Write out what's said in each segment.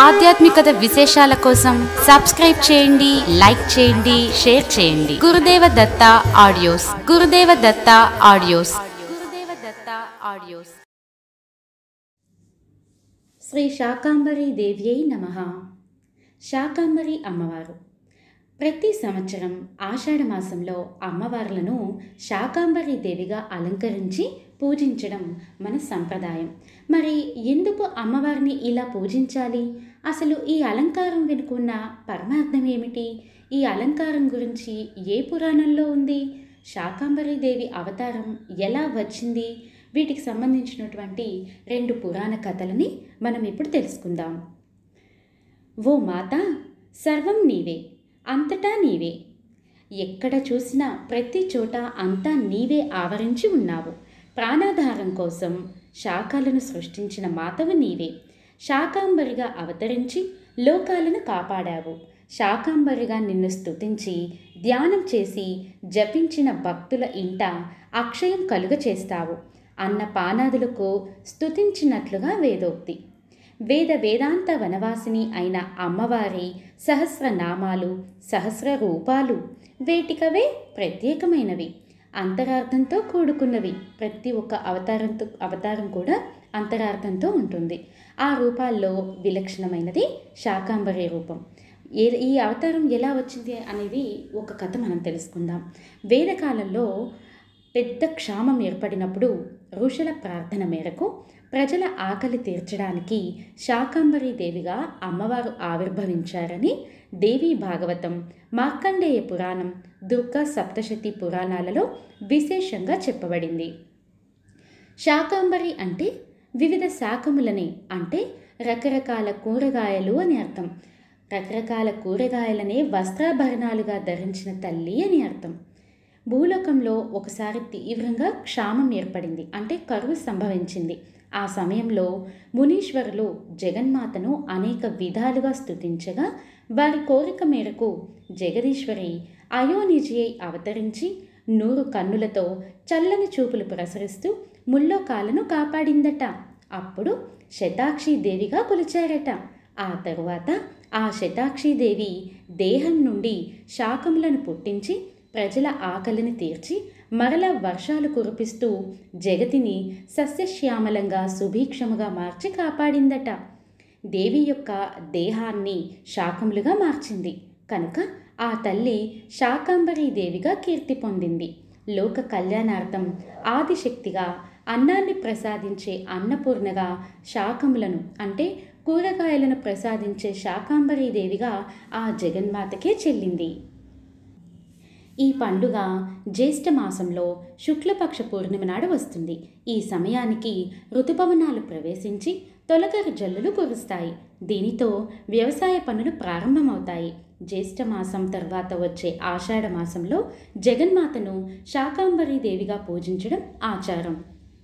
ఆధ్యాత్మికత విశేషాల కోసం సబ్స్క్రైబ్ చేయండి లైక్ చేయండి షేర్ చేయండి గురుదేవ Datta audios Gurudeva Datta audios Gurudeva Datta audios Shri Shakambari దేవ్యై నమ శాకాంబరి అమ్మవారు ప్రతి సంవత్సరం ఆషాఢ మాసంలో అమ్మవార్లను శాకాంబరి దేవిగా అలంకరించి పూజించడం మన సంప్రదాయం మరి ఎందుకు అమ్మవారిని ఇలా పూజించాలి అసలు ఈ అలంకారం వెనుకున్న పరమార్థం ఏమిటి ఈ అలంకారం గురించి ఏ పురాణంలో ఉంది శాకాంబరి దేవి అవతారం ఎలా వచ్చింది వీటికి సంబంధించినటువంటి రెండు పురాణ కథలని మనం ఇప్పుడు తెలుసుకుందాం ఓ మాత సర్వం నీవే అంతటా నీవే ఎక్కడ చూసినా ప్రతి చోట అంతా నీవే ఆవరించి ఉన్నావు ప్రాణాధారం కోసం శాఖలను సృష్టించిన మాతవు నీవే శాకాంబరిగా అవతరించి లోకాలను కాపాడావు శాకాంబరిగా నిన్ను స్తుతించి ధ్యానం చేసి జపించిన భక్తుల ఇంట అక్షయం కలుగ చేస్తావు అన్న పానాదులకు స్తుతించినట్లుగా వేదోక్తి వేద వేదాంత వనవాసిని అయిన అమ్మవారి సహస్రనామాలు సహస్ర రూపాలు వేటికవే ప్రత్యేకమైనవి అంతరార్థంతో కూడుకున్నవి ప్రతి ఒక్క అవతారంతో అవతారం కూడా అంతరార్థంతో ఉంటుంది ఆ రూపాల్లో విలక్షణమైనది శాకాంబరి రూపం ఏ ఈ అవతారం ఎలా వచ్చింది అనేది ఒక కథ మనం తెలుసుకుందాం వేదకాలంలో పెద్ద క్షామం ఏర్పడినప్పుడు ఋషుల ప్రార్థన మేరకు ప్రజల ఆకలి తీర్చడానికి శాకాంబరి దేవిగా అమ్మవారు ఆవిర్భవించారని దేవీ భాగవతం మార్కండేయ పురాణం దుర్గా సప్తశతి పురాణాలలో విశేషంగా చెప్పబడింది శాకాంబరి అంటే వివిధ శాకములని అంటే రకరకాల కూరగాయలు అని అర్థం రకరకాల కూరగాయలనే వస్త్రాభరణాలుగా ధరించిన తల్లి అని అర్థం భూలోకంలో ఒకసారి తీవ్రంగా క్షామం ఏర్పడింది అంటే కరువు సంభవించింది ఆ సమయంలో మునీశ్వరులు జగన్మాతను అనేక విధాలుగా స్తుతించగా వారి కోరిక మేరకు జగదీశ్వరి అయోనిజి అయి అవతరించి నూరు కన్నులతో చల్లని చూపులు ప్రసరిస్తూ ముల్లోకాలను కాపాడిందట అప్పుడు శతాక్షి దేవిగా కొలిచారట ఆ తరువాత ఆ శతాక్షిదేవి దేహం నుండి శాకములను పుట్టించి ప్రజల ఆకలిని తీర్చి మరల వర్షాలు కురిపిస్తూ జగతిని సస్యశ్యామలంగా సుభీక్షముగా మార్చి కాపాడిందట దేవి యొక్క దేహాన్ని శాకములుగా మార్చింది కనుక ఆ తల్లి శాకాంబరీ దేవిగా కీర్తి పొందింది లోక కళ్యాణార్థం ఆదిశక్తిగా అన్నాన్ని ప్రసాదించే అన్నపూర్ణగా శాకములను అంటే కూరగాయలను ప్రసాదించే శాకాంబరీ దేవిగా ఆ జగన్మాతకే చెల్లింది ఈ పండుగ జ్యేష్ఠ మాసంలో శుక్లపక్ష పూర్ణిమ నాడు వస్తుంది ఈ సమయానికి ఋతుపవనాలు ప్రవేశించి తొలకరి జల్లులు కురుస్తాయి దీనితో వ్యవసాయ పనులు ప్రారంభమవుతాయి జ్యేష్ఠ మాసం తర్వాత వచ్చే ఆషాఢ మాసంలో జగన్మాతను శాకాంబరీ దేవిగా పూజించడం ఆచారం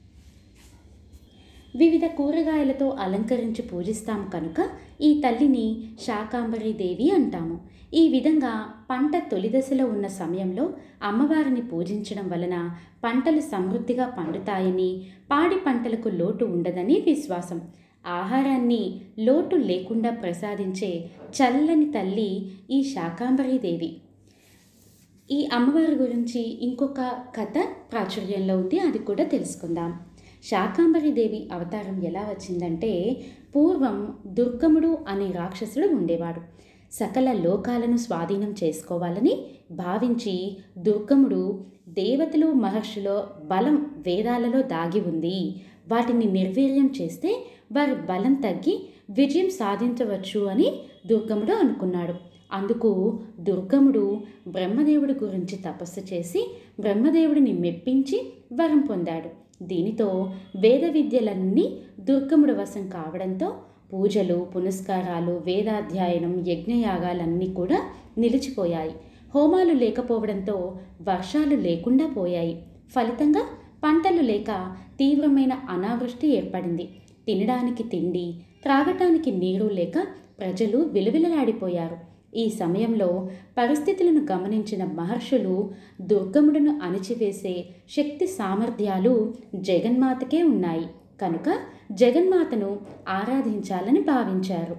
వివిధ కూరగాయలతో అలంకరించి పూజిస్తాం కనుక ఈ తల్లిని శాకాంబరి దేవి అంటాము ఈ విధంగా పంట తొలి దశలో ఉన్న సమయంలో అమ్మవారిని పూజించడం వలన పంటలు సమృద్ధిగా పండుతాయని పాడి పంటలకు లోటు ఉండదని విశ్వాసం ఆహారాన్ని లోటు లేకుండా ప్రసాదించే చల్లని తల్లి ఈ శాకాంబరి దేవి ఈ అమ్మవారి గురించి ఇంకొక కథ ప్రాచుర్యంలో ఉంది అది కూడా తెలుసుకుందాం శాకాంబరి దేవి అవతారం ఎలా వచ్చిందంటే పూర్వం దుర్గముడు అనే రాక్షసుడు ఉండేవాడు సకల లోకాలను స్వాధీనం చేసుకోవాలని భావించి దుర్గముడు దేవతలు మహర్షుల బలం వేదాలలో దాగి ఉంది వాటిని నిర్వీర్యం చేస్తే వారి బలం తగ్గి విజయం సాధించవచ్చు అని దుర్గముడు అనుకున్నాడు అందుకు దుర్గముడు బ్రహ్మదేవుడి గురించి తపస్సు చేసి బ్రహ్మదేవుడిని మెప్పించి వరం పొందాడు దీనితో వేద విద్యలన్నీ దుర్గముడి వశం కావడంతో పూజలు పునస్కారాలు వేదాధ్యయనం యజ్ఞయాగాలన్నీ కూడా నిలిచిపోయాయి హోమాలు లేకపోవడంతో వర్షాలు లేకుండా పోయాయి ఫలితంగా పంటలు లేక తీవ్రమైన అనావృష్టి ఏర్పడింది తినడానికి తిండి త్రాగటానికి నీరు లేక ప్రజలు విలువిలలాడిపోయారు ఈ సమయంలో పరిస్థితులను గమనించిన మహర్షులు దుర్గముడును అణిచివేసే శక్తి సామర్థ్యాలు జగన్మాతకే ఉన్నాయి కనుక జగన్మాతను ఆరాధించాలని భావించారు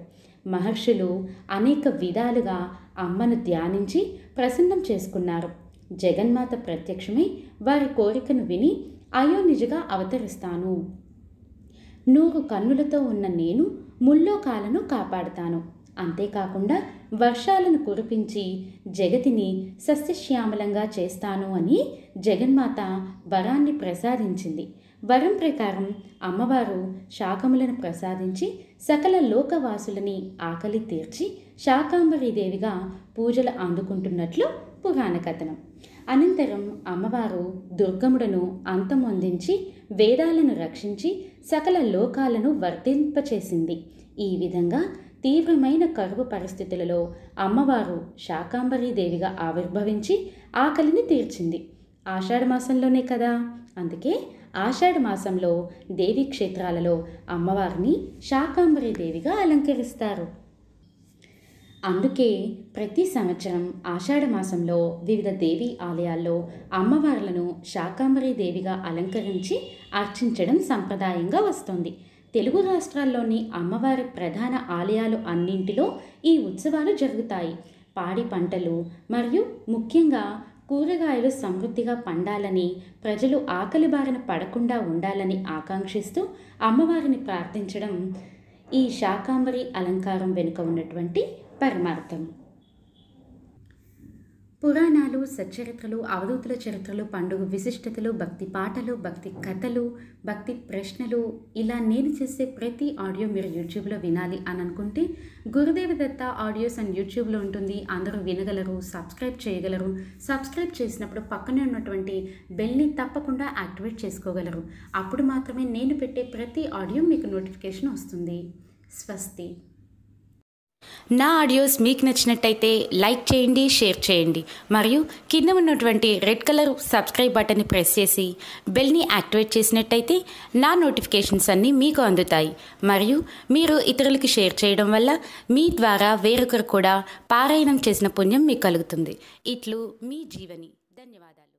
మహర్షులు అనేక విధాలుగా అమ్మను ధ్యానించి ప్రసన్నం చేసుకున్నారు జగన్మాత ప్రత్యక్షమై వారి కోరికను విని అయోనిజగా అవతరిస్తాను నూరు కన్నులతో ఉన్న నేను ముల్లోకాలను కాపాడుతాను అంతేకాకుండా వర్షాలను కురిపించి జగతిని సస్యశ్యామలంగా చేస్తాను అని జగన్మాత వరాన్ని ప్రసాదించింది వరం ప్రకారం అమ్మవారు శాకములను ప్రసాదించి సకల లోకవాసులని ఆకలి తీర్చి శాకాంబరీదేవిగా పూజలు అందుకుంటున్నట్లు పురాణ కథనం అనంతరం అమ్మవారు దుర్గముడను అంతమొందించి వేదాలను రక్షించి సకల లోకాలను వర్తింపచేసింది ఈ విధంగా తీవ్రమైన కరువు పరిస్థితులలో అమ్మవారు శాకాంబరీదేవిగా ఆవిర్భవించి ఆకలిని తీర్చింది ఆషాఢ మాసంలోనే కదా అందుకే ఆషాఢ మాసంలో దేవీ క్షేత్రాలలో అమ్మవారిని శాకాంబరీ దేవిగా అలంకరిస్తారు అందుకే ప్రతి సంవత్సరం ఆషాఢ మాసంలో వివిధ దేవీ ఆలయాల్లో అమ్మవార్లను శాకాంబరీ దేవిగా అలంకరించి అర్చించడం సంప్రదాయంగా వస్తుంది తెలుగు రాష్ట్రాల్లోని అమ్మవారి ప్రధాన ఆలయాలు అన్నింటిలో ఈ ఉత్సవాలు జరుగుతాయి పాడి పంటలు మరియు ముఖ్యంగా కూరగాయలు సమృద్ధిగా పండాలని ప్రజలు ఆకలి బారిన పడకుండా ఉండాలని ఆకాంక్షిస్తూ అమ్మవారిని ప్రార్థించడం ఈ శాకాంబరి అలంకారం వెనుక ఉన్నటువంటి పరమార్థం పురాణాలు సచ్చరిత్రలు అవధూతుల చరిత్రలు పండుగ విశిష్టతలు భక్తి పాటలు భక్తి కథలు భక్తి ప్రశ్నలు ఇలా నేను చేసే ప్రతి ఆడియో మీరు యూట్యూబ్లో వినాలి అని అనుకుంటే గురుదేవ దత్త ఆడియోస్ అండ్ యూట్యూబ్లో ఉంటుంది అందరూ వినగలరు సబ్స్క్రైబ్ చేయగలరు సబ్స్క్రైబ్ చేసినప్పుడు పక్కనే ఉన్నటువంటి బెల్ని తప్పకుండా యాక్టివేట్ చేసుకోగలరు అప్పుడు మాత్రమే నేను పెట్టే ప్రతి ఆడియో మీకు నోటిఫికేషన్ వస్తుంది స్వస్తి నా ఆడియోస్ మీకు నచ్చినట్టయితే లైక్ చేయండి షేర్ చేయండి మరియు కింద ఉన్నటువంటి రెడ్ కలర్ సబ్స్క్రైబ్ బటన్ని ప్రెస్ చేసి బెల్ని యాక్టివేట్ చేసినట్టయితే నా నోటిఫికేషన్స్ అన్నీ మీకు అందుతాయి మరియు మీరు ఇతరులకి షేర్ చేయడం వల్ల మీ ద్వారా వేరొకరు కూడా పారాయణం చేసిన పుణ్యం మీకు కలుగుతుంది ఇట్లు మీ జీవని ధన్యవాదాలు